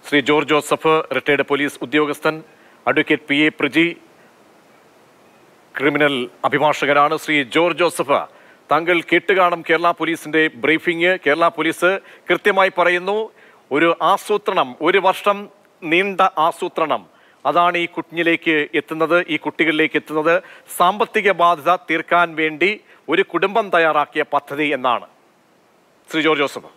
Shri George Joseph retired police ഉദ്യോഗസ്ഥൻ advocate P A Preji criminal അഭിഭാഷകനാണ് Shri George Joseph താങ്കൾ കേട്ടുകാണും കേരള പോലീസിന്റെ ബ്രീഫിംഗ് കേരള പോലീസ് കൃത്യമായി പറയുന്നു ഒരു ആസൂത്രണം ഒരു വർഷം നീണ്ട ആസൂത്രണം അതാണ് ഈ കുഞ്ഞിലേക്ക് എത്തുന്നത് ഈ കുട്ടികളിലേക്ക് എത്തുന്നത് സാമ്പത്തിക ബാധ്യത തീർക്കാൻ വേണ്ടി ഒരു കുടുംബം തയ്യാറാക്കിയ പദ്ധതി എന്നാണ് ശ്രീ ജോർജ് ജോസഫ്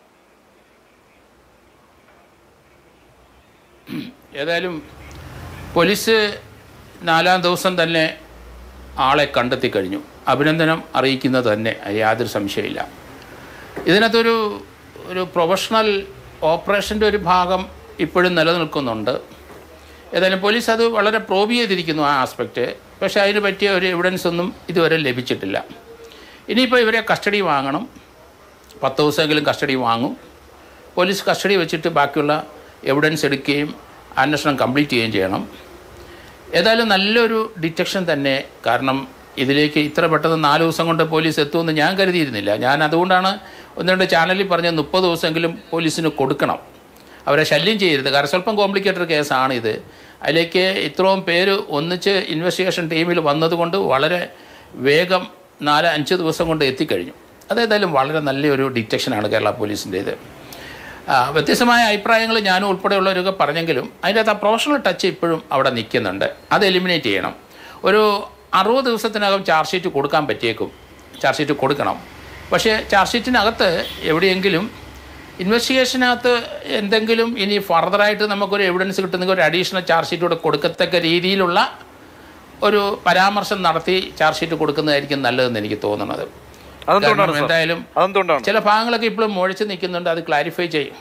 ഏതായാലും പോലീസ് നാലാം ദിവസം തന്നെ ആളെ കണ്ടെത്തി കഴിഞ്ഞു അഭിനന്ദനം അറിയിക്കുന്നത് തന്നെ അതിൽ യാതൊരു സംശയമില്ല ഇതിനകത്തൊരു ഒരു പ്രൊഫഷണൽ ഓപ്പറേഷൻ്റെ ഒരു ഭാഗം ഇപ്പോഴും നിലനിൽക്കുന്നുണ്ട് ഏതായാലും പോലീസ് അത് വളരെ പ്രോബ് ചെയ്തിരിക്കുന്നു ആ ആസ്പെക്റ്റ് പക്ഷേ അതിന് പറ്റിയ ഒരു എവിഡൻസ് ഒന്നും ഇതുവരെ ലഭിച്ചിട്ടില്ല ഇനിയിപ്പോൾ ഇവരെ കസ്റ്റഡി വാങ്ങണം പത്ത് ദിവസമെങ്കിലും കസ്റ്റഡി വാങ്ങും പോലീസ് കസ്റ്റഡി വെച്ചിട്ട് ബാക്കിയുള്ള എവിഡൻസ് എടുക്കുകയും അന്വേഷണം കംപ്ലീറ്റ് ചെയ്യുകയും ചെയ്യണം ഏതായാലും നല്ലൊരു ഡിറ്റക്ഷൻ തന്നെ കാരണം ഇതിലേക്ക് ഇത്ര പെട്ടെന്ന് നാല് ദിവസം കൊണ്ട് പോലീസ് എത്തുമെന്ന് ഞാൻ കരുതിയിരുന്നില്ല ഞാൻ അതുകൊണ്ടാണ് ഒന്ന് രണ്ട് ചാനലിൽ പറഞ്ഞ മുപ്പത് ദിവസമെങ്കിലും പോലീസിന് കൊടുക്കണം അവരെ ശല്യം ചെയ്യരുത് കാരണം സ്വല്പം കോംപ്ലിക്കേറ്റഡ് കേസാണ് ഇത് അതിലേക്ക് ഇത്രയും പേര് ഒന്നിച്ച് ഇൻവെസ്റ്റിഗേഷൻ ടീമിൽ വന്നതുകൊണ്ട് വളരെ വേഗം നാല് അഞ്ച് ദിവസം കൊണ്ട് എത്തിക്കഴിഞ്ഞു അതേതായാലും വളരെ നല്ലൊരു ഡിറ്റക്ഷനാണ് കേരള പോലീസിൻ്റെ ഇത് ആ, വ്യത്യസ്തമായ അഭിപ്രായങ്ങൾ ഞാനും ഉൾപ്പെടെയുള്ളവരൊക്കെ പറഞ്ഞെങ്കിലും അതിൻ്റെ അകത്ത് ആ പ്രൊഫഷണൽ ടച്ച് ഇപ്പോഴും അവിടെ നിൽക്കുന്നുണ്ട് അത് എലിമിനേറ്റ് ചെയ്യണം ഒരു അറുപത് ദിവസത്തിനകം ചാർജ് ഷീറ്റ് കൊടുക്കാൻ പറ്റിയേക്കും ചാർജ് ഷീറ്റ് കൊടുക്കണം പക്ഷേ ചാർജ് ഷീറ്റിനകത്ത് എവിടെയെങ്കിലും ഇൻവെസ്റ്റിഗേഷനകത്ത് എന്തെങ്കിലും ഇനി ഫർദറായിട്ട് നമുക്കൊരു എവിഡൻസ് കിട്ടുന്നെങ്കിൽ ഒരു അഡീഷണൽ ചാർജ് ഷീറ്റ് കൂടെ കൊടുക്കത്തക്ക രീതിയിലുള്ള ഒരു പരാമർശം നടത്തി ചാർജ് ഷീറ്റ് കൊടുക്കുന്നതായിരിക്കും നല്ലതെന്ന് എനിക്ക് തോന്നുന്നത് അതെന്തുകൊണ്ടാണ് കാരണം സാർ? എന്തായാലും അതെന്തുകൊണ്ടാണ് ചില ഭാഗങ്ങളൊക്കെ ഇപ്പോഴും മുഴച്ച് നിൽക്കുന്നുണ്ട് അത് ക്ലാരിഫൈ ചെയ്യും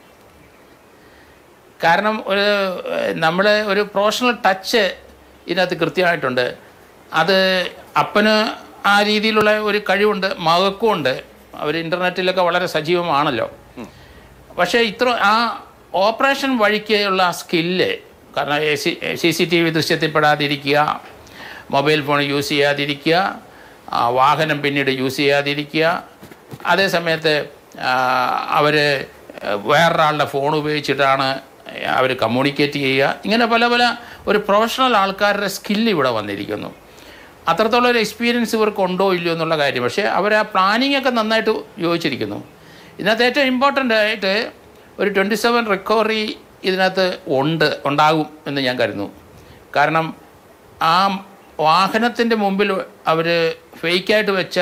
കാരണം ഒരു നമ്മൾ ഒരു പ്രൊഫഷണൽ ടച്ച് ഇതിനകത്ത് കൃത്യമായിട്ടുണ്ട് അത് അപ്പന് ആ രീതിയിലുള്ള ഒരു കഴിവുണ്ട് മകൾക്കും ഉണ്ട് അവർ ഇൻ്റർനെറ്റിലൊക്കെ വളരെ സജീവമാണല്ലോ പക്ഷേ ഇത്ര ആ ഓപ്പറേഷൻ വഴിക്കുള്ള സ്കില്ല് കാരണം സി സി ടി വി ദൃശ്യത്തിൽപ്പെടാതിരിക്കുക മൊബൈൽ ഫോൺ യൂസ് ചെയ്യാതിരിക്കുക ആ, വാഹനം പിന്നീട് യൂസ് ചെയ്യാതിരിക്കുക അതേ സമയത്ത് അവർ വേറൊരാളുടെ ഫോൺ ഉപയോഗിച്ചിട്ടാണ് അവർ കമ്മ്യൂണിക്കേറ്റ് ചെയ്യുക ഇങ്ങനെ പല പല ഒരു പ്രൊഫഷണൽ ആൾക്കാരുടെ സ്കില്ല് ഇവിടെ വന്നിരിക്കുന്നു അത്രത്തോളം ഒരു എക്സ്പീരിയൻസ് ഇവർക്ക് ഉണ്ടോ ഇല്ലയോ എന്നുള്ള കാര്യം പക്ഷേ അവർ ആ പ്ലാനിങ് ഒക്കെ നന്നായിട്ട് യോജിച്ചിരിക്കുന്നു ഇതിനകത്ത് ഏറ്റവും ഇമ്പോർട്ടൻ്റ് ആയിട്ട് ഒരു ട്വൻറ്റി സെവൻ റിക്കവറി ഇതിനകത്ത് ഉണ്ട് ഉണ്ടാകും എന്ന് ഞാൻ കരുതുന്നു കാരണം ആ വാഹനത്തിൻ്റെ മുമ്പിൽ അവർ ഫേക്കായിട്ട് വെച്ച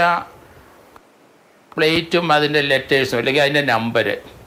പ്ലേറ്റും അതിൻ്റെ ലെറ്റേഴ്സും അല്ലെങ്കിൽ അതിൻ്റെ നമ്പർ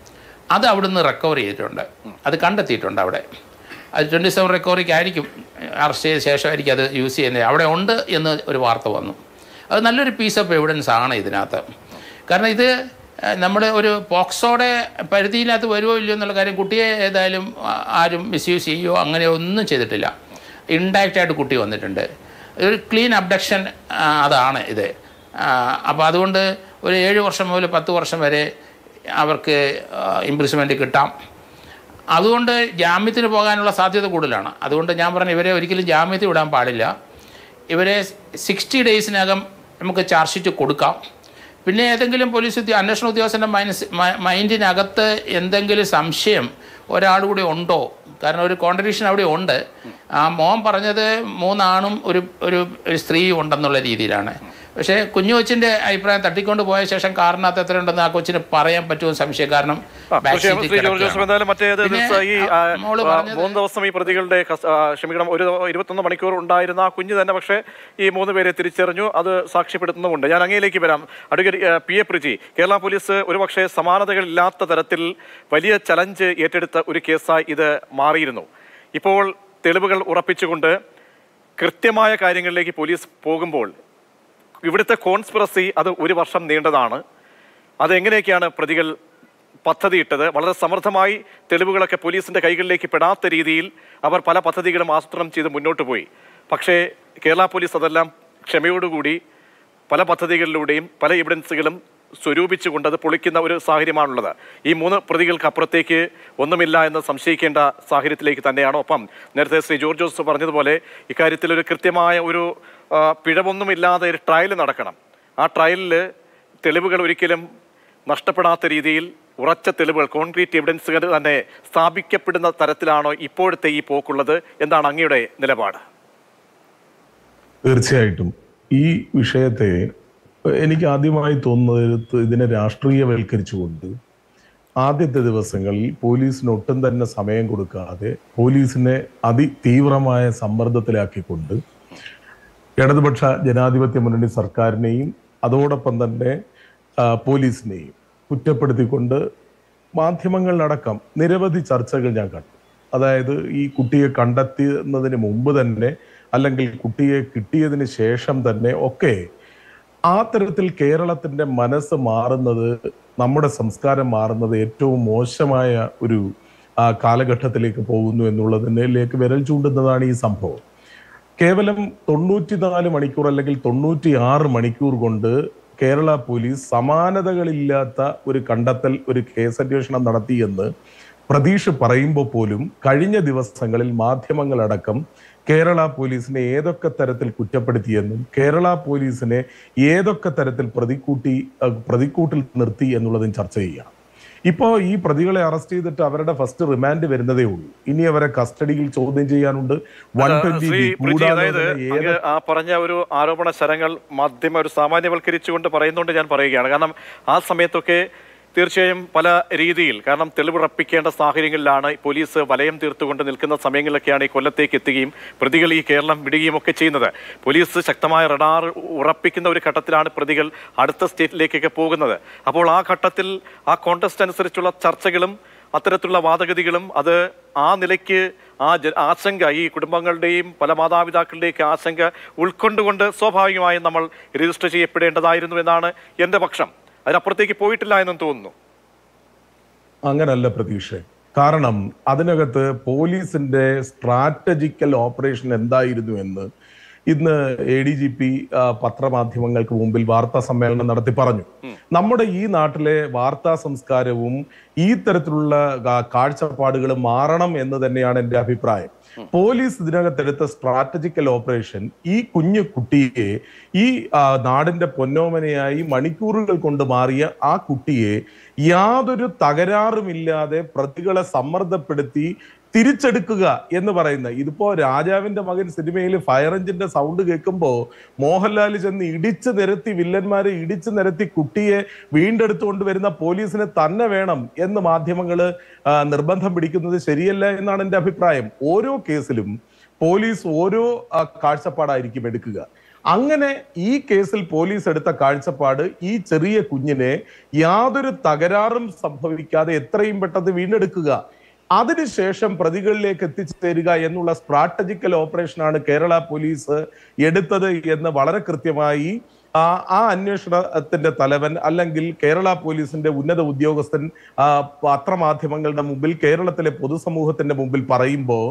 അത് അവിടുന്ന് റിക്കവർ ചെയ്തിട്ടുണ്ട് അത് കണ്ടെത്തിയിട്ടുണ്ട് അവിടെ അത് ട്വൻറ്റി സെവൻ റിക്കവറിക്ക് ആയിരിക്കും അറസ്റ്റ് ചെയ്ത ശേഷമായിരിക്കും അത് യൂസ് ചെയ്യുന്നത് അവിടെ ഉണ്ട് എന്ന് ഒരു വാർത്ത വന്നു അത് നല്ലൊരു പീസ് ഓഫ് എവിഡൻസ് ആണ് ഇതിനകത്ത് കാരണം ഇത് നമ്മൾ ഒരു പോക്സോടെ പരിധിയിനകത്ത് വരുമോ ഇല്ലയോ എന്നുള്ള കാര്യം കുട്ടിയെ ഏതായാലും ആ- ആരും മിസ്യൂസ് ചെയ്യുകയോ അങ്ങനെ ഒന്നും ചെയ്തിട്ടില്ല ഇൻഡയറക്റ്റ് ആയിട്ട് കുട്ടി വന്നിട്ടുണ്ട് ഒരു ക്ലീൻ അബ്ഡക്ഷൻ അതാണ് ഇത് അപ്പോൾ അതുകൊണ്ട് ഒരു ഏഴ് വർഷം മുതൽ പത്ത് വർഷം വരെ അവർക്ക് ഇംപ്രൂവ്മെൻറ്റ് കിട്ടാം അതുകൊണ്ട് ജാമ്യത്തിന് പോകാനുള്ള സാധ്യത കൂടുതലാണ് അതുകൊണ്ട് ഞാൻ പറഞ്ഞു ഇവരെ ഒരിക്കലും ജാമ്യത്തിൽ വിടാൻ പാടില്ല ഇവരെ സിക്സ്റ്റി ഡേയ്സിനകം നമുക്ക് ചാർജ് ഷീറ്റ് കൊടുക്കാം പിന്നെ ഏതെങ്കിലും പോലീസ് ഉദ്യോ അന്വേഷണ ഉദ്യോഗസ്ഥൻ്റെ മൈനസ് മ- മൈൻഡിനകത്ത് എന്തെങ്കിലും സംശയം ഒരാൾ കൂടി ഉണ്ടോ കാരണം ഒരു കോൺട്രഡിക്ഷൻ അവിടെ ഉണ്ട് ആ മോൻ പറഞ്ഞത് മൂന്നാണും ഒരു ഒരു ഒരു സ്ത്രീയും ഉണ്ടെന്നുള്ള രീതിയിലാണ് പക്ഷേ കുഞ്ഞു കൊച്ചിൻ്റെ അഭിപ്രായം തട്ടിക്കൊണ്ട് പോയ ശേഷം കാറിനകത്ത് എത്ര ഉണ്ടെന്ന് ആ കൊച്ചിന് പറയാൻ പറ്റുമോ സംശയം കാരണം ആ, back തീർച്ചയായും seat ശ്രീ ജോർജ് കിടക്കുകയാണ്. ജോസഫ് എന്തായാലും മറ്റേത് പിന്നെ, ദിവസം ഈ ആ, ആ, മോള് ആ, പറഞ്ഞത് മൂന്ന് ദിവസം ഈ പ്രതികളുടെ കസ്- ആ, ക്ഷമിക്കണം ഒരു ഇരുപത്തൊന്ന് മണിക്കൂർ ഉണ്ടായിരുന്ന ആ കുഞ്ഞ് തന്നെ പക്ഷേ ഈ മൂന്ന് പേരെ തിരിച്ചറിഞ്ഞു അത് സാക്ഷ്യപ്പെടുത്തുന്നുമുണ്ട് ഞാൻ അങ്ങയിലേക്ക് വരാം അഡ്വക്കേറ്റ് ആ, P A Priji Kerala police ഒരുപക്ഷെ സമാനതകളില്ലാത്ത തരത്തിൽ വലിയ ചലഞ്ച് ഏറ്റെടുത്ത ഒരു കേസായി ഇത് മാറിയിരുന്നു ഇപ്പോൾ തെളിവുകൾ ഉറപ്പിച്ചുകൊണ്ട് കൃത്യമായ കാര്യങ്ങളിലേക്ക് പോലീസ് പോകുമ്പോൾ ഇവിടുത്തെ കോൺസ്പിറസി അത് ഒരു വർഷം നീണ്ടതാണ് അതെങ്ങനെയൊക്കെയാണ് പ്രതികൾ പദ്ധതിയിട്ടത് വളരെ സമർത്ഥമായി തെളിവുകളൊക്കെ പോലീസിന്റെ കൈകളിലേക്ക് പെടാത്ത രീതിയിൽ അവർ പല പദ്ധതികളും ആസൂത്രണം ചെയ്ത് മുന്നോട്ട് പോയി പക്ഷേ കേരള പോലീസ് അതെല്ലാം ക്ഷമയോടുകൂടി പല പദ്ധതികളിലൂടെയും പല എവിഡൻസുകളും സ്വരൂപിച്ചുകൊണ്ട് അത് പൊളിക്കുന്ന ഒരു സാഹചര്യമാണുള്ളത് ഈ മൂന്ന് പ്രതികൾക്ക് അപ്പുറത്തേക്ക് ഒന്നുമില്ല എന്ന് സംശയിക്കേണ്ട സാഹചര്യത്തിലേക്ക് തന്നെയാണ് ഒപ്പം നേരത്തെ ശ്രീ ജോർജ് ജോസ് പറഞ്ഞതുപോലെ ഇക്കാര്യത്തിൽ ഒരു കൃത്യമായ ഒരു ആ, പിഴവൊന്നുമില്ലാതെ ഒരു ട്രയൽ നടക്കണം ആ ട്രയലിൽ തെളിവുകൾ ഒരിക്കലും നഷ്ടപ്പെടാത്ത രീതിയിൽ ഉറച്ച തെളിവുകൾ കോൺക്രീറ്റ് എവിഡൻസുകൾ തന്നെ സ്ഥാപിക്കപ്പെടുന്ന തരത്തിലാണോ ഇപ്പോഴത്തെ ഈ പോക്കുള്ളത് എന്താണ് അങ്ങയുടെ നിലപാട് തീർച്ചയായിട്ടും ഈ വിഷയത്തെ എനിക്ക് ആദ്യമായി തോന്നുന്നത് ഇതിനെ രാഷ്ട്രീയവൽക്കരിച്ചുകൊണ്ട് ആദ്യത്തെ ദിവസങ്ങളിൽ പോലീസിന് ഒട്ടും തന്നെ സമയം കൊടുക്കാതെ പോലീസിനെ അതിതീവ്രമായ സമ്മർദ്ദത്തിലാക്കിക്കൊണ്ട് ഇടതുപക്ഷ ജനാധിപത്യ മുന്നണി സർക്കാരിനെയും അതോടൊപ്പം തന്നെ ആ, പോലീസിനെയും കുറ്റപ്പെടുത്തിക്കൊണ്ട് മാധ്യമങ്ങളിലടക്കം നിരവധി ചർച്ചകൾ ഞാൻ കണ്ടു അതായത് ഈ കുട്ടിയെ കണ്ടെത്തുന്നതിന് മുമ്പ് തന്നെ അല്ലെങ്കിൽ കുട്ടിയെ കിട്ടിയതിന് ശേഷം തന്നെ ഒക്കെ ആ തരത്തിൽ കേരളത്തിന്റെ മനസ്സ് മാറുന്നത് നമ്മുടെ സംസ്കാരം മാറുന്നത് ഏറ്റവും മോശമായ ഒരു ആ, കാലഘട്ടത്തിലേക്ക് പോകുന്നു എന്നുള്ളതിലേക്ക് വിരൽ ചൂണ്ടുന്നതാണ് ഈ സംഭവം കേവലം തൊണ്ണൂറ്റിനാല് മണിക്കൂർ അല്ലെങ്കിൽ തൊണ്ണൂറ്റി ആറ് മണിക്കൂർ കൊണ്ട് കേരള പോലീസ് സമാനതകളില്ലാത്ത ഒരു കണ്ടെത്തൽ ഒരു കേസന്വേഷണം നടത്തിയെന്ന് പ്രതീഷ് പറയുമ്പോൾ പോലും കഴിഞ്ഞ ദിവസങ്ങളിൽ മാധ്യമങ്ങളടക്കം കേരള പോലീസിനെ ഏതൊക്കെ തരത്തിൽ കുറ്റപ്പെടുത്തിയെന്നും കേരള പോലീസിനെ ഏതൊക്കെ തരത്തിൽ പ്രതിക്കൂട്ടി അഹ് പ്രതിക്കൂട്ടിൽ നിർത്തി എന്നുള്ളതും ചർച്ച ചെയ്യാം ഇപ്പോ ഈ പ്രതികളെ അറസ്റ്റ് ചെയ്തിട്ട് അവരുടെ ഫസ്റ്റ് റിമാൻഡ് വരുന്നതേ ഉള്ളൂ ഇനി അവരെ കസ്റ്റഡിയിൽ ചോദ്യം ചെയ്യാനുണ്ട് വൺ ട്വന്റി ശ്രീ പ്രിജി അതായത് അങ്ങ് ആ പറഞ്ഞ ഒരു ആരോപണ ശരങ്ങൾ മാധ്യമ ഒരു സാമാന്യവൽക്കരിച്ചുകൊണ്ട് പറയുന്നുകൊണ്ട് ഞാൻ പറയുകയാണ് കാരണം ആ സമയത്തൊക്കെ തീർച്ചയായും പല രീതിയിൽ കാരണം തെളിവുറപ്പിക്കേണ്ട സാഹചര്യങ്ങളിലാണ് പോലീസ് വലയം തീർത്തുകൊണ്ട് നിൽക്കുന്ന സമയങ്ങളിലൊക്കെയാണ് ഈ കൊല്ലത്തേക്ക് എത്തുകയും പ്രതികൾ ഈ കേരളം വിടുകയും ഒക്കെ ചെയ്യുന്നത് പോലീസ് ശക്തമായ റഡാർ ഉറപ്പിക്കുന്ന ഒരു ഘട്ടത്തിലാണ് പ്രതികൾ അടുത്ത സ്റ്റേറ്റിലേക്കൊക്കെ പോകുന്നത് അപ്പോൾ ആ ഘട്ടത്തിൽ ആ കോണ്ടസ്റ്റ് അനുസരിച്ചുള്ള ചർച്ചകളും അത്തരത്തിലുള്ള വാദഗതികളും അത് ആ നിലയ്ക്ക് ആ ജ ആശങ്ക ഈ കുടുംബങ്ങളുടെയും പല മാതാപിതാക്കളുടെയൊക്കെ ആശങ്ക ഉൾക്കൊണ്ടുകൊണ്ട് സ്വാഭാവികമായും നമ്മൾ രജിസ്റ്റർ ചെയ്യപ്പെടേണ്ടതായിരുന്നു എന്നാണ് എൻ്റെ പക്ഷം അതിനപ്പുറത്തേക്ക് പോയിട്ടില്ല എന്നും തോന്നുന്നു അങ്ങനല്ല പ്രതീക്ഷ കാരണം അതിനകത്ത് പോലീസിന്റെ സ്ട്രാറ്റജിക്കൽ ഓപ്പറേഷൻ എന്തായിരുന്നു എന്ന് ഇന്ന് എ ഡി ജി പി പത്രമാധ്യമങ്ങൾക്ക് മുമ്പിൽ വാർത്താ സമ്മേളനം നടത്തി പറഞ്ഞു നമ്മുടെ ഈ നാട്ടിലെ വാർത്താ സംസ്കാരവും ഈ തരത്തിലുള്ള കാ- കാഴ്ചപ്പാടുകളും മാറണം എന്ന് തന്നെയാണ് എൻ്റെ അഭിപ്രായം പോലീസ് ഇതിനകത്തെടുത്ത സ്ട്രാറ്റജിക്കൽ ഓപ്പറേഷൻ ഈ കുഞ്ഞു കുട്ടിയെ ഈ ആ, നാടിന്റെ പൊന്നോമനയായി മണിക്കൂറുകൾ കൊണ്ട് മാറിയ ആ കുട്ടിയെ യാതൊരു തകരാറുമില്ലാതെ പ്രതികളെ സമ്മർദ്ദപ്പെടുത്തി തിരിച്ചെടുക്കുക എന്ന് പറയുന്ന ഇതിപ്പോ രാജാവിന്റെ മകൻ സിനിമയിൽ ഫയർ എഞ്ചിന്റെ സൗണ്ട് കേൾക്കുമ്പോ മോഹൻലാൽ ചെന്ന് ഇടിച്ചു നിരത്തി വില്ലന്മാരെ ഇടിച്ചു നിരത്തി കുട്ടിയെ വീണ്ടെടുത്തുകൊണ്ട് വരുന്ന പോലീസിനെ തന്നെ വേണം എന്ന് മാധ്യമങ്ങള് ആ, നിർബന്ധം പിടിക്കുന്നത് ശരിയല്ല എന്നാണ് എന്റെ അഭിപ്രായം ഓരോ കേസിലും പോലീസ് ഓരോ ആ, കാഴ്ചപ്പാടായിരിക്കും എടുക്കുക അങ്ങനെ ഈ കേസിൽ പോലീസ് എടുത്ത കാഴ്ചപ്പാട് ഈ ചെറിയ കുഞ്ഞിനെ യാതൊരു തകരാറും സംഭവിക്കാതെ എത്രയും പെട്ടെന്ന് വീണ്ടെടുക്കുക അതിനുശേഷം പ്രതികളിലേക്ക് എത്തിച്ചേരുക എന്നുള്ള സ്ട്രാറ്റജിക്കൽ ഓപ്പറേഷനാണ് കേരള പോലീസ് എടുത്തത് എന്ന് വളരെ കൃത്യമായി ആ ആ അന്വേഷണത്തിന്റെ തലവൻ അല്ലെങ്കിൽ കേരള പോലീസിന്റെ ഉന്നത ഉദ്യോഗസ്ഥൻ ആ, പത്രമാധ്യമങ്ങളുടെ മുമ്പിൽ കേരളത്തിലെ പൊതുസമൂഹത്തിന്റെ മുമ്പിൽ പറയുമ്പോൾ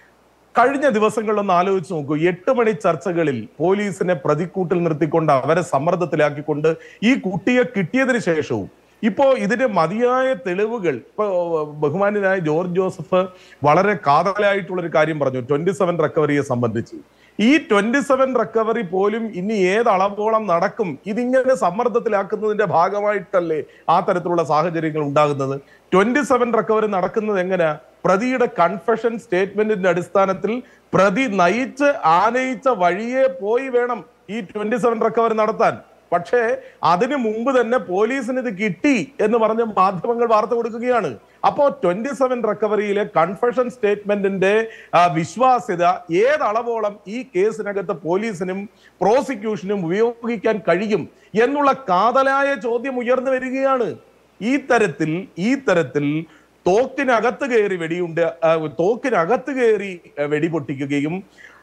കഴിഞ്ഞ ദിവസങ്ങളിലൊന്ന് ആലോചിച്ച് നോക്കൂ എട്ട് മണി ചർച്ചകളിൽ പോലീസിനെ പ്രതിക്കൂട്ടിൽ നിർത്തിക്കൊണ്ട് അവരെ സമ്മർദ്ദത്തിലാക്കിക്കൊണ്ട് ഈ കുട്ടിയെ കിട്ടിയതിനു ശേഷവും ഇപ്പോ ഇതിന് മതിയായ തെളിവുകൾ ഇപ്പൊ ബഹുമാന്യനായ ജോർജ് ജോസഫ് വളരെ കാതലായിട്ടുള്ള ഒരു കാര്യം പറഞ്ഞു ട്വന്റി സെവൻ റിക്കവറിയെ സംബന്ധിച്ച് ഈ ട്വന്റി സെവൻ റിക്കവറി പോലും ഇനി ഏത് അളവോളം നടക്കും ഇതിങ്ങനെ സമ്മർദ്ദത്തിലാക്കുന്നതിന്റെ ഭാഗമായിട്ടല്ലേ ആ തരത്തിലുള്ള സാഹചര്യങ്ങൾ ഉണ്ടാകുന്നത് ട്വന്റി സെവൻ റിക്കവറി നടക്കുന്നത് എങ്ങനെയാ പ്രതിയുടെ കൺഫെഷൻ സ്റ്റേറ്റ്മെന്റിന്റെ അടിസ്ഥാനത്തിൽ പ്രതി നയിച്ച് ആനയിച്ച വഴിയെ പോയി വേണം ഈ ട്വന്റി സെവൻ റിക്കവറി നടത്താൻ പക്ഷേ അതിനു മുമ്പ് തന്നെ പോലീസിന് ഇത് കിട്ടി എന്ന് പറഞ്ഞ് മാധ്യമങ്ങൾ വാർത്ത കൊടുക്കുകയാണ് അപ്പോ ട്വന്റി സെവൻ റിക്കവറിയിലെ കൺഫെഷൻ സ്റ്റേറ്റ്മെന്റിന്റെ ആ, വിശ്വാസ്യത ഏതളവോളം ഈ കേസിനകത്ത് പോലീസിനും പ്രോസിക്യൂഷനും ഉപയോഗിക്കാൻ കഴിയും എന്നുള്ള കാതലായ ചോദ്യം ഉയർന്നു വരികയാണ് ഈ തരത്തിൽ ഈ തരത്തിൽ തോക്കിനകത്ത് കയറി വെടിയുണ്ട് ആ, തോക്കിനകത്ത് കയറി ആ, വെടിപൊട്ടിക്കുകയും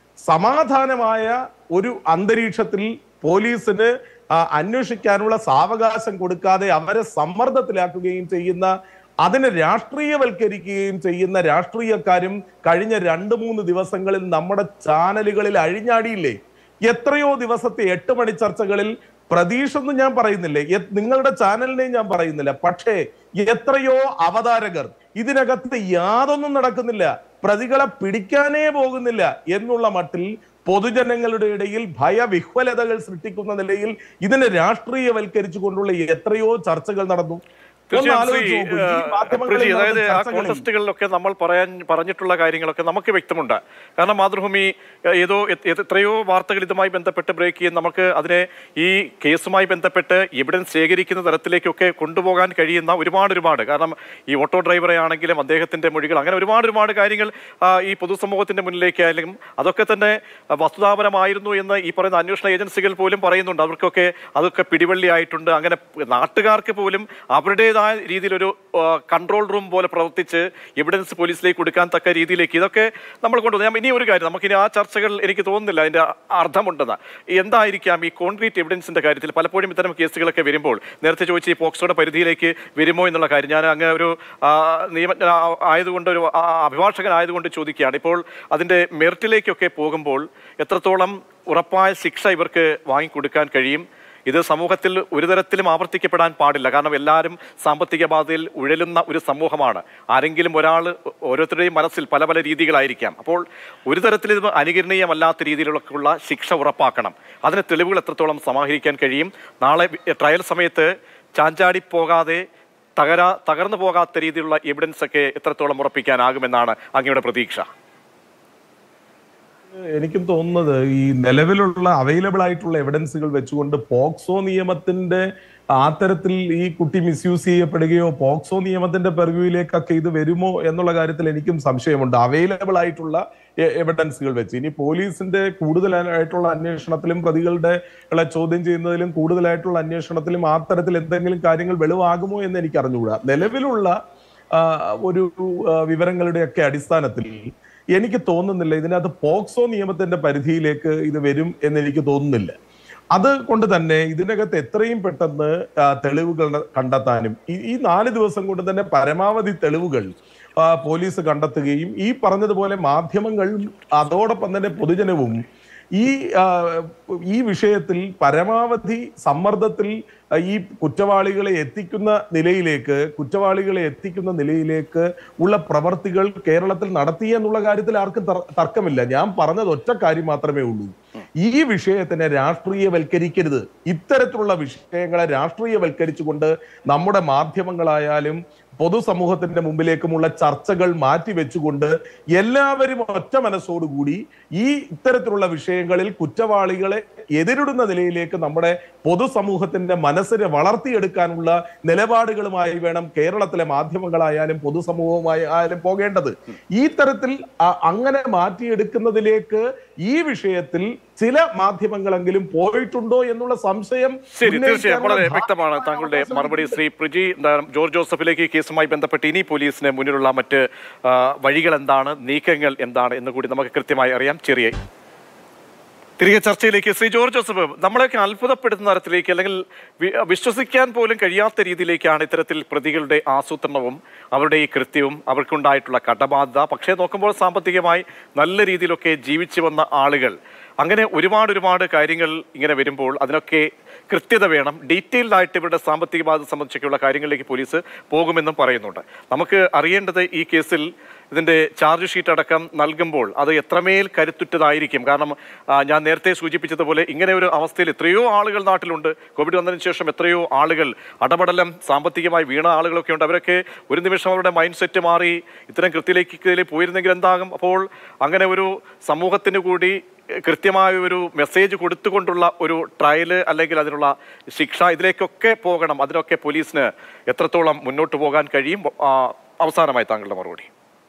സമാധാനമായ ഒരു അന്തരീക്ഷത്തിൽ പോലീസിന് ആ, അന്വേഷിക്കാനുള്ള സാവകാശം കൊടുക്കാതെ അവരെ സമ്മർദ്ദത്തിലാക്കുകയും ചെയ്യുന്ന അതിനെ രാഷ്ട്രീയവൽക്കരിക്കുകയും ചെയ്യുന്ന രാഷ്ട്രീയക്കാരും കഴിഞ്ഞ രണ്ട് മൂന്ന് ദിവസങ്ങളിൽ നമ്മുടെ ചാനലുകളിൽ അഴിഞ്ഞാടിയില്ലേ എത്രയോ ദിവസത്തെ എട്ട് മണി ചർച്ചകളിൽ പ്രതീക്ഷൊന്നും ഞാൻ പറയുന്നില്ല എ- നിങ്ങളുടെ ചാനലിനെയും ഞാൻ പറയുന്നില്ല പക്ഷേ എത്രയോ അവതാരകർ ഇതിനകത്ത് യാതൊന്നും നടക്കുന്നില്ല പ്രതികളെ പിടിക്കാനേ പോകുന്നില്ല എന്നുള്ള മട്ടിൽ പൊതുജനങ്ങളുടെ ഇടയിൽ ഭയവിഹ്വലതകൾ സൃഷ്ടിക്കുന്ന നിലയിൽ ഇതിനെ രാഷ്ട്രീയവൽക്കരിച്ചുകൊണ്ടുള്ള എത്രയോ ചർച്ചകൾ നടന്നു തീർച്ചയായും ആലോചിച്ച് ശ്രീ, നോക്കൂ. ഈ ഏഹ്, മാധ്യമങ്ങളിൽ പ്രീതി, നടന്ന അതായത് ആ ചർച്ചകളിൽ കോൺടെസ്റ്റുകളിലൊക്കെ നമ്മൾ പറയാൻ പറഞ്ഞിട്ടുള്ള കാര്യങ്ങളൊക്കെ നമുക്ക് വ്യക്തമുണ്ട് കാരണം മാതൃഭൂമി ഏഹ്, ഏതോ എ- എ- എത്രയോ വാർത്തകൾ ഇതുമായി ബന്ധപ്പെട്ട് ബ്രേക്ക് ചെയ്യും നമുക്ക് അതിനെ ഈ കേസുമായി ബന്ധപ്പെട്ട് എവിഡൻസ് ശേഖരിക്കുന്ന തരത്തിലേക്കൊക്കെ കൊണ്ടുപോകാൻ കഴിയുന്ന ഒരുപാട് ഒരുപാട് കാരണം ഈ ഓട്ടോ ഡ്രൈവറെ ആണെങ്കിലും അദ്ദേഹത്തിന്റെ മൊഴികൾ അങ്ങനെ ഒരുപാട് ഒരുപാട് കാര്യങ്ങൾ ആ, ഈ പൊതുസമൂഹത്തിന്റെ മുന്നിലേക്ക് ആയാലും അതൊക്കെ തന്നെ ആ, വസ്തുതാപരമായിരുന്നു എന്ന് ഈ പറയുന്ന അന്വേഷണ ഏജൻസികൾ പോലും പറയുന്നുണ്ട് അവർക്കൊക്കെ അതൊക്കെ പിടിവള്ളിയായിട്ടുണ്ട് അങ്ങനെ നാട്ടുകാർക്ക് പോലും അവരുടേതായ രീതിയിലൊരു ആ, കൺട്രോൾ റൂം പോലെ പ്രവർത്തിച്ച് എവിഡൻസ് പോലീസിലേക്ക് കൊടുക്കാൻ തക്ക രീതിയിലേക്ക് ഇതൊക്കെ നമ്മൾ കൊണ്ടുവന്നു ഞാൻ ഇനി ഒരു കാര്യം നമുക്കിനി ആ ചർച്ചകൾ എനിക്ക് തോന്നുന്നില്ല അതിന്റെ അർത്ഥമുണ്ടെന്ന് എന്തായിരിക്കാം ഈ കോൺക്രീറ്റ് എവിഡൻസിന്റെ കാര്യത്തിൽ പലപ്പോഴും ഇത്തരം കേസുകളൊക്കെ വരുമ്പോൾ നേരത്തെ ചോദിച്ച ഈ പോക്സോയുടെ പരിധിയിലേക്ക് വരുമോ എന്നുള്ള കാര്യം ഞാൻ അങ്ങ് ഒരു ആ, നിയമജ്ഞ ആ- ആയതുകൊണ്ട് ഒരു ആ, അഭിഭാഷകനായതുകൊണ്ട് ചോദിക്കുകയാണ് ഇപ്പോൾ അതിന്റെ മെറിറ്റിലേക്കൊക്കെ പോകുമ്പോൾ എത്രത്തോളം ഉറപ്പായ ശിക്ഷ ഇവർക്ക് വാങ്ങിക്കൊടുക്കാൻ കഴിയും ഇത് സമൂഹത്തിൽ ഒരു തരത്തിലും ആവർത്തിക്കപ്പെടാൻ പാടില്ല കാരണം എല്ലാവരും സാമ്പത്തിക ബാധയിൽ ഉഴലുന്ന ഒരു സമൂഹമാണ് ആരെങ്കിലും ഒരാൾ ഓരോരുത്തരുടെയും മനസ്സിൽ പല പല രീതികളായിരിക്കാം അപ്പോൾ ഒരു തരത്തിൽ ഇത് അനുകരണീയമല്ലാത്ത രീതിയിലുള്ള ശിക്ഷ ഉറപ്പാക്കണം അതിന് തെളിവുകൾ എത്രത്തോളം സമാഹരിക്കാൻ കഴിയും നാളെ വി- ട്രയൽ സമയത്ത് ചാഞ്ചാടി പോകാതെ തകരാ തകർന്നു പോകാത്ത രീതിയിലുള്ള എവിഡൻസ് ഒക്കെ എത്രത്തോളം ഉറപ്പിക്കാനാകുമെന്നാണ് അങ്ങയുടെ പ്രതീക്ഷ എനിക്കും തോന്നുന്നത് ഈ നിലവിലുള്ള അവൈലബിൾ ആയിട്ടുള്ള എവിഡൻസുകൾ വെച്ചുകൊണ്ട് പോക്സോ നിയമത്തിന്റെ ആ തരത്തിൽ ഈ കുട്ടി മിസ്യൂസ് ചെയ്യപ്പെടുകയോ പോക്സോ നിയമത്തിന്റെ പെർവ്യൂയിലേക്കൊക്കെ ഇത് വരുമോ എന്നുള്ള കാര്യത്തിൽ എനിക്കും സംശയമുണ്ട് അവൈലബിൾ ആയിട്ടുള്ള എ- എവിഡൻസുകൾ വെച്ച് ഇനി പോലീസിന്റെ കൂടുതലായിട്ടുള്ള അന്വേഷണത്തിലും പ്രതികളുടെ കളെ ചോദ്യം ചെയ്യുന്നതിലും കൂടുതലായിട്ടുള്ള അന്വേഷണത്തിലും ആ തരത്തിൽ എന്തെങ്കിലും കാര്യങ്ങൾ വെളിവാകുമോ എന്ന് എനിക്ക് അറിഞ്ഞുകൂടാ നിലവിലുള്ള ആ, ഒരു ആ, വിവരങ്ങളുടെയൊക്കെ അടിസ്ഥാനത്തിൽ എനിക്ക് തോന്നുന്നില്ല ഇതിനകത്ത് പോക്സോ നിയമത്തിന്റെ പരിധിയിലേക്ക് ഇത് വരും എന്ന് എനിക്ക് തോന്നുന്നില്ല അത് കൊണ്ട് തന്നെ ഇതിനകത്ത് എത്രയും പെട്ടെന്ന് ആ, തെളിവുകൾ കണ്ടെത്താനും ഈ- ഈ നാല് ദിവസം കൊണ്ട് തന്നെ പരമാവധി തെളിവുകൾ ആ, പോലീസ് കണ്ടെത്തുകയും ഈ പറഞ്ഞതുപോലെ മാധ്യമങ്ങൾ അതോടൊപ്പം തന്നെ പൊതുജനവും ഈ ആ, ഈ വിഷയത്തിൽ പരമാവധി സമ്മർദ്ദത്തിൽ ആ, ഈ കുറ്റവാളികളെ എത്തിക്കുന്ന നിലയിലേക്ക് കുറ്റവാളികളെ എത്തിക്കുന്ന നിലയിലേക്ക് ഉള്ള പ്രവർത്തികൾ കേരളത്തിൽ നടത്തി എന്നുള്ള കാര്യത്തിൽ ആർക്കും തർ- തർക്കമില്ല ഞാൻ പറഞ്ഞത് ഒറ്റ കാര്യം മാത്രമേ ഉള്ളൂ ഈ വിഷയത്തിനെ രാഷ്ട്രീയവൽക്കരിക്കരുത് ഇത്തരത്തിലുള്ള വിഷയങ്ങളെ രാഷ്ട്രീയവൽക്കരിച്ചുകൊണ്ട് നമ്മുടെ മാധ്യമങ്ങളായാലും പൊതുസമൂഹത്തിന്റെ മുമ്പിലേക്കുമുള്ള ചർച്ചകൾ മാറ്റിവെച്ചുകൊണ്ട് എല്ലാവരും ഒറ്റ മനസ്സോടുകൂടി ഈ ഇത്തരത്തിലുള്ള വിഷയങ്ങളിൽ കുറ്റവാളികളെ എതിരിടുന്ന നിലയിലേക്ക് നമ്മുടെ പൊതുസമൂഹത്തിന്റെ മനസ്സിനെ വളർത്തിയെടുക്കാനുള്ള നിലപാടുകളുമായി വേണം കേരളത്തിലെ മാധ്യമങ്ങളായാലും പൊതുസമൂഹവുമായി ആയാലും പോകേണ്ടത് ഈ തരത്തിൽ അ- അങ്ങനെ മാറ്റിയെടുക്കുന്നതിലേക്ക് ഈ വിഷയത്തിൽ ചില മാധ്യമങ്ങളെങ്കിലും പോയിട്ടുണ്ടോ എന്നുള്ള സംശയം ശരി തീർച്ചയായും ഉന്നയിക്കാനുള്ള വളരെ വ്യക്തമാണ് താങ്കളുടെ അവകാശം മറുപടി ശ്രീ പ്രിജി എന്താ- ജോർജ് ജോസഫിലേക്ക് ഈ കേസുമായി ബന്ധപ്പെട്ട് ഇനി പോലീസിന് മുന്നിലുള്ള മറ്റ് ആ, വഴികൾ എന്താണ് നീക്കങ്ങൾ എന്താണ് എന്ന് കൂടി നമുക്ക് കൃത്യമായി അറിയാം ചെറിയ തിരികെ ചർച്ചയിലേക്ക് ശ്രീ ജോർജ് ജോസഫ് നമ്മളെയൊക്കെ അത്ഭുതപ്പെടുത്തുന്ന തരത്തിലേക്ക് അല്ലെങ്കിൽ വി- വിശ്വസിക്കാൻ പോലും കഴിയാത്ത രീതിയിലേക്കാണ് ഇത്തരത്തിൽ പ്രതികളുടെ ആസൂത്രണവും അവരുടെ ഈ കൃത്യവും അവർക്കുണ്ടായിട്ടുള്ള കടബാധ്യത പക്ഷേ നോക്കുമ്പോൾ സാമ്പത്തികമായി നല്ല രീതിയിലൊക്കെ ജീവിച്ചു വന്ന ആളുകൾ അങ്ങനെ ഒരുപാട് ഒരുപാട് കാര്യങ്ങൾ ഇങ്ങനെ വരുമ്പോൾ അതിനൊക്കെ കൃത്യത വേണം ഡീറ്റെയിൽഡ് ആയിട്ട് ഇവരുടെ സാമ്പത്തിക ബാധ്യത സംബന്ധിച്ചൊക്കെയുള്ള കാര്യങ്ങളിലേക്ക് പോലീസ് പോകുമെന്നും പറയുന്നുണ്ട് നമുക്ക് അറിയേണ്ടത് ഈ കേസിൽ ഇതിന്റെ ചാർജ് ഷീറ്റ് അടക്കം നൽകുമ്പോൾ അത് എത്രമേൽ കരുത്തുറ്റതായിരിക്കും കാരണം ആ, ഞാൻ നേരത്തെ സൂചിപ്പിച്ചതുപോലെ ഇങ്ങനെ ഒരു അവസ്ഥയിൽ എത്രയോ ആളുകൾ നാട്ടിലുണ്ട് കോവിഡ് വന്നതിന് ശേഷം എത്രയോ ആളുകൾ അടപടലം സാമ്പത്തികമായി വീണ ആളുകളൊക്കെ ഉണ്ട് അവരൊക്കെ ഒരു നിമിഷം അവരുടെ മൈൻഡ് സെറ്റ് മാറി ഇത്തരം കൃത്യത്തിലേക്ക് പോയിരുന്നെങ്കിൽ എന്താകും അപ്പോൾ അങ്ങനെ ഒരു സമൂഹത്തിന് കൂടി കൃത്യമായ ഒരു മെസ്സേജ് കൊടുത്തുകൊണ്ടുള്ള ഒരു ട്രയൽ അല്ലെങ്കിൽ അതിനുള്ള ശിക്ഷ ഇതിലേക്കൊക്കെ പോകണം അതിനൊക്കെ പോലീസിന് എത്രത്തോളം മുന്നോട്ട് പോകാൻ കഴിയും ആ, അവസാനമായി താങ്കളുടെ മറുപടി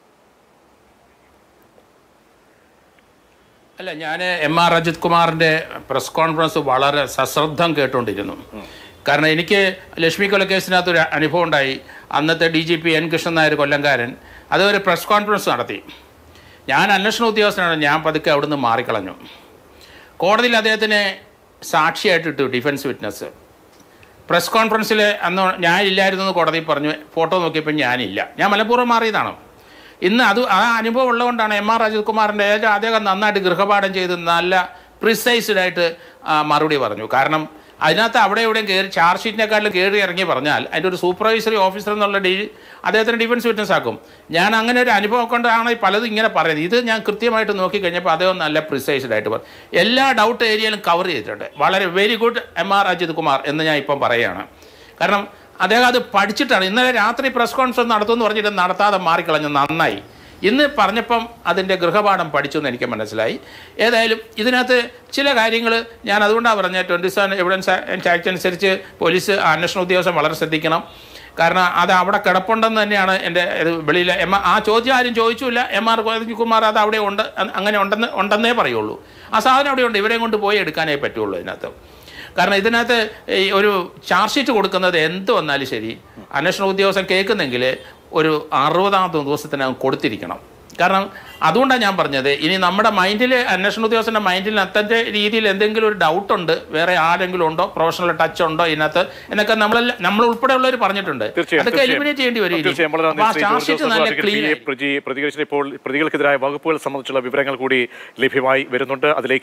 അല്ല ഞാൻ എം ആർ അജിത് കുമാറിൻ്റെ പ്രസ് കോൺഫറൻസ് വളരെ സശ്രദ്ധം കേട്ടുകൊണ്ടിരുന്നു കാരണം എനിക്ക് ലക്ഷ്മി കൊലക്കേസിനകത്ത് ഒരു അനുഭവം ഉണ്ടായി അന്നത്തെ D G P N Krishnan Nair കൊല്ലംകാരൻ അത് ഒരു പ്രസ് കോൺഫറൻസ് നടത്തി ഞാൻ അന്വേഷണ ഉദ്യോഗസ്ഥനാണ് ഞാൻ പതുക്കെ അവിടുന്ന് മാറിക്കളഞ്ഞു കോടതിയിൽ അദ്ദേഹത്തിനെ സാക്ഷിയായിട്ട് ഇട്ടു ഡിഫൻസ് വിറ്റ്നസ് പ്രസ് കോൺഫറൻസിൽ അന്ന് ഞാനില്ലായിരുന്നു എന്ന് കോടതി പറഞ്ഞു ഫോട്ടോ നോക്കിയപ്പോൾ ഞാനില്ല ഞാൻ മലപ്പുറം മാറിയതാണ് ഇന്ന് അത് ആ അനുഭവം ഉള്ളതുകൊണ്ടാണ് എം ആർ അജിത് കുമാറിൻ്റെ അദ്ദേഹം നന്നായിട്ട് ഗൃഹപാഠം ചെയ്ത് നല്ല പ്രിസൈസ്ഡ് ആയിട്ട് ആ, മറുപടി പറഞ്ഞു കാരണം അതിനകത്ത് അവിടെ എവിടെയും കയറി ചാർജ് ഷീറ്റിനെക്കാട്ടിലും കയറി ഇറങ്ങി പറഞ്ഞാൽ അതിൻ്റെ ഒരു സൂപ്പർവൈസറി ഓഫീസർ എന്നുള്ള ഡി അദ്ദേഹത്തിന് ഡിഫൻസ് വിറ്റ്നസ് ആക്കും ഞാൻ അങ്ങനെ ഒരു അനുഭവം കൊണ്ടാണ് ഈ പലതും ഇങ്ങനെ പറയുന്നത് ഇത് ഞാൻ കൃത്യമായിട്ട് നോക്കിക്കഴിഞ്ഞപ്പോൾ അദ്ദേഹം നല്ല പ്രിസൈസ്ഡ് ആയിട്ട് പറഞ്ഞു എല്ലാ ഡൗട്ട് ഏരിയയിലും കവർ ചെയ്തിട്ടുണ്ട് വളരെ very good M R Ajith Kumar എന്ന് ഞാൻ ഇപ്പം പറയുകയാണ് കാരണം അദ്ദേഹം അത് പഠിച്ചിട്ടാണ് ഇന്നലെ രാത്രി പ്രസ് കോൺഫറൻസ് നടത്തുമെന്ന് പറഞ്ഞിട്ട് നടത്താതെ മാറിക്കളഞ്ഞു നന്നായി ഇന്ന് പറഞ്ഞപ്പം അതിൻ്റെ ഗൃഹപാഠം പഠിച്ചു എന്ന് എനിക്ക് മനസ്സിലായി ഏതായാലും ഇതിനകത്ത് ചില കാര്യങ്ങൾ ഞാൻ അതുകൊണ്ടാണ് പറഞ്ഞത് ട്വൻറ്റി സെവൻ എവിഡൻസ് ആക്ട് അനുസരിച്ച് പോലീസ് അന്വേഷണ ഉദ്യോഗസ്ഥൻ വളരെ ശ്രദ്ധിക്കണം കാരണം അത് അവിടെ കിടപ്പുണ്ടെന്ന് തന്നെയാണ് എൻ്റെ ഇത് വെളിയിൽ എം ആ ചോദ്യം ആരും ചോദിച്ചില്ല എം ആർ കുമാർ അത് അവിടെ ഉണ്ട് അ- അങ്ങനെ ഉണ്ടെന്ന് ഉണ്ടെന്നേ പറയുള്ളൂ ആ സാധനം അവിടെ ഉണ്ട് ഇവരെയും കൊണ്ട് പോയി എടുക്കാനേ പറ്റുള്ളൂ ഇതിനകത്ത് കാരണം ഇതിനകത്ത് ഈ ഒരു ചാർജ് ഷീറ്റ് കൊടുക്കുന്നത് എന്ത് വന്നാലും ശരി അന്വേഷണ ഉദ്യോഗസ്ഥൻ കേൾക്കുന്നെങ്കിൽ ഒരു അറുപതാമത്തെ ദിവസത്തിനകം കൊടുത്തിരിക്കണം കാരണം അതുകൊണ്ടാണ് ഞാൻ പറഞ്ഞത് ഇനി നമ്മുടെ മൈൻഡിൽ അന്വേഷണ ഉദ്യോഗസ്ഥൻ്റെ മൈൻഡിൽ അത്തൻ്റെ രീതിയിൽ എന്തെങ്കിലും ഒരു ഡൗട്ട് ഉണ്ട് വേറെ ആരെങ്കിലും ഉണ്ടോ പ്രൊഫഷണൽ ടച്ച് ഉണ്ടോ ഇതിനകത്ത് എന്നൊക്കെ നമ്മളെല്ലാം നമ്മൾ ഉൾപ്പെടെയുള്ളവർ പറഞ്ഞിട്ടുണ്ട് തീർച്ചയായും അതൊക്കെ എലിമിനേറ്റ് ചെയ്യേണ്ടി വരും ഇനി. തീർച്ചയായും വളരെ നന്ദി അപ്പോൾ ആ ശ്രീ ചാർജ് ജോർജ് ഷീറ്റ് നല്ല ജോസഫ് ക്ലീൻ പ്രതി പ്രതികരിച്ചിട്ട് ഇപ്പോൾ പ്രതികൾക്കെതിരായ വകുപ്പുകൾ സംബന്ധിച്ചുള്ള വിവരങ്ങൾ കൂടി ലഭ്യമായി വരുന്നുണ്ട് അതിലേക്ക്